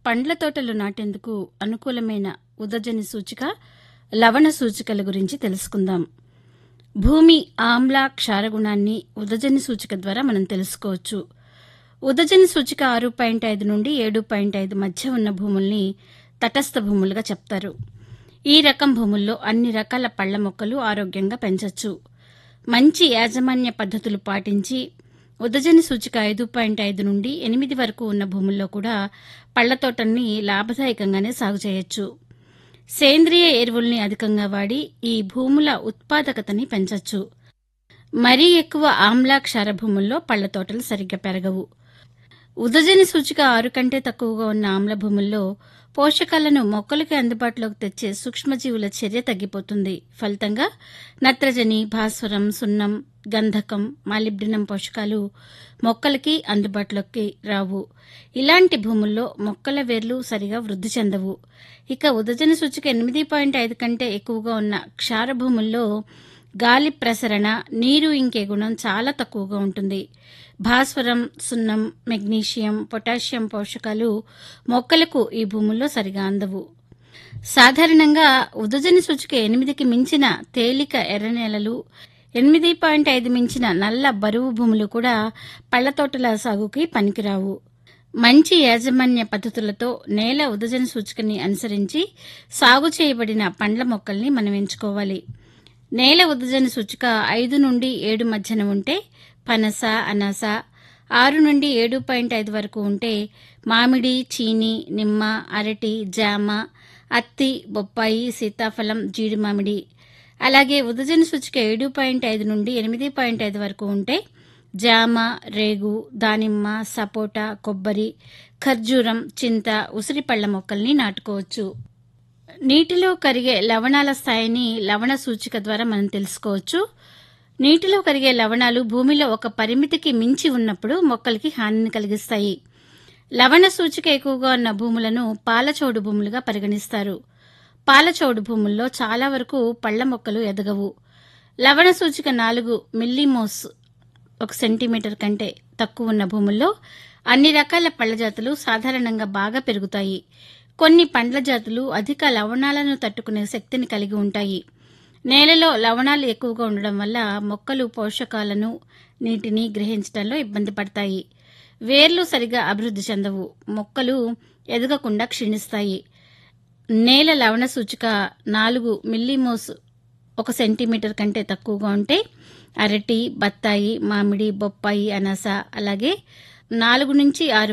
పండ్ల తోటలు నాటేందుకు అనుకూలమైన ఉదజని సూచిక లవణ సూచికల గురించి తెలుసుకుందాం భూమి ఆమ్ల క్షారగుణాన్ని ఉదజని సూచిక ద్వారా మనం తెలుసుకోవచ్చు ఉదజని సూచిక ఆరు పాయింట్ ఐదు నుండి ఏడు పాయింట్ ఐదు మధ్య ఉన్న భూముల్ని తటస్థ భూములుగా చెప్తారు ఈ రకం భూముల్లో అన్ని రకాల పళ్ల మొక్కలు ఆరోగ్యంగా పెంచొచ్చు మంచి యాజమాన్య పద్ధతులు పాటించి ఉదజని సూచిక ఐదు పాయింట్ ఐదు నుండి ఎనిమిది వరకు ఉన్న భూముల్లో కూడా పళ్ల తోటల్ని లాభదాయకంగానే సాగు చేయొచ్చు సేంద్రియ ఎరువుల్ని అధికంగా వాడి ఈ భూముల ఉత్పాదకతని పెంచొచ్చు మరీ ఎక్కువ ఆమ్ల క్షార భూముల్లో పళ్ల తోటలు సరిగ్గా పెరగవు ఉదజని సూచిక ఆరు కంటే తక్కువగా ఉన్న ఆమ్ల భూముల్లో పోషకాలను మొక్కలకి అందుబాటులోకి తెచ్చే సూక్ష్మజీవుల చర్య తగ్గిపోతుంది ఫలితంగా నత్రజని భాస్వరం సున్నం గంధకం మాలిబ్డినం పోషకాలు మొక్కలకి అందుబాటులోకి రావు ఇలాంటి భూముల్లో మొక్కల వేర్లు సరిగా వృద్ధి చెందవు ఇక ఉదజన సూచిక ఎనిమిది పాయింట్ ఐదు కంటే ఎక్కువగా ఉన్న క్షార భూముల్లో గాలి ప్రసరణ నీరు ఇంకే గుణం చాలా తక్కువగా ఉంటుంది భాస్వరం సున్నం మెగ్నీషియం పొటాషియం పోషకాలు మొక్కలకు ఈ భూముల్లో సరిగా అందవు సాధారణంగా ఉదజని సూచిక ఎనిమిదికి మించిన తేలిక ఎర్ర నేలలు ఎనిమిది పాయింట్ ఐదు మించిన నల్ల బరువు భూములు కూడా పళ్ల తోటల సాగుకి పనికిరావు మంచి యాజమాన్య పద్ధతులతో నేల ఉదజన సూచికని అనుసరించి సాగు చేయబడిన పండ్ల మొక్కల్ని మనం ఎంచుకోవాలి నేల ఉదజన సూచిక ఐదు నుండి ఏడు మధ్యన ఉంటే పనస అనాస ఆరు నుండి ఏడు పాయింట్ ఐదు వరకు ఉంటే మామిడి చీని నిమ్మ అరటి జామ అత్తి బొప్పాయి సీతాఫలం జీడి మామిడి అలాగే ఉదజన సూచిక ఏడు పాయింట్ ఐదు నుండి ఎనిమిది పాయింట్ ఐదు వరకు ఉంటే జామ రేగు దానిమ్మ సపోటా కొబ్బరి ఖర్జూరం చింత ఉసిరి పళ్ల మొక్కల్ని నాటుకోవచ్చు నీటిలో కరిగే లవణాల స్థాయిని లవణ సూచిక ద్వారా మనం తెలుసుకోవచ్చు నీటిలో కరిగే లవణాలు భూమిలో ఒక పరిమితికి మించి ఉన్నప్పుడు మొక్కలకి హానిని కలిగిస్తాయి లవణ సూచిక ఎక్కువగా ఉన్న భూములను పాలచోడు భూములుగా పరిగణిస్తారు పాలచోడు భూముల్లో చాలా వరకు పళ్ల మొక్కలు ఎదగవు లవణ సూచిక నాలుగు మిల్లీమోస్ ఒక సెంటీమీటర్ కంటే తక్కువ ఉన్న భూముల్లో అన్ని రకాల పళ్ల జాతులు సాధారణంగా బాగా పెరుగుతాయి కొన్ని పండ్ల జాతులు అధిక లవణాలను తట్టుకునే శక్తిని కలిగి ఉంటాయి నేలలో లవణాలు ఎక్కువగా ఉండడం వల్ల మొక్కలు పోషకాలను నీటిని గ్రహించడంలో ఇబ్బంది పడతాయి వేర్లు సరిగా అభివృద్ధి చెందవు మొక్కలు ఎదగకుండా క్షీణిస్తాయి నేల లవణ సూచిక నాలుగు మిల్లీమోస్ ఒక సెంటీమీటర్ కంటే తక్కువగా ఉంటే అరటి బత్తాయి మామిడి బొప్పాయి అనాస అలాగే నాలుగు నుంచి ఆరు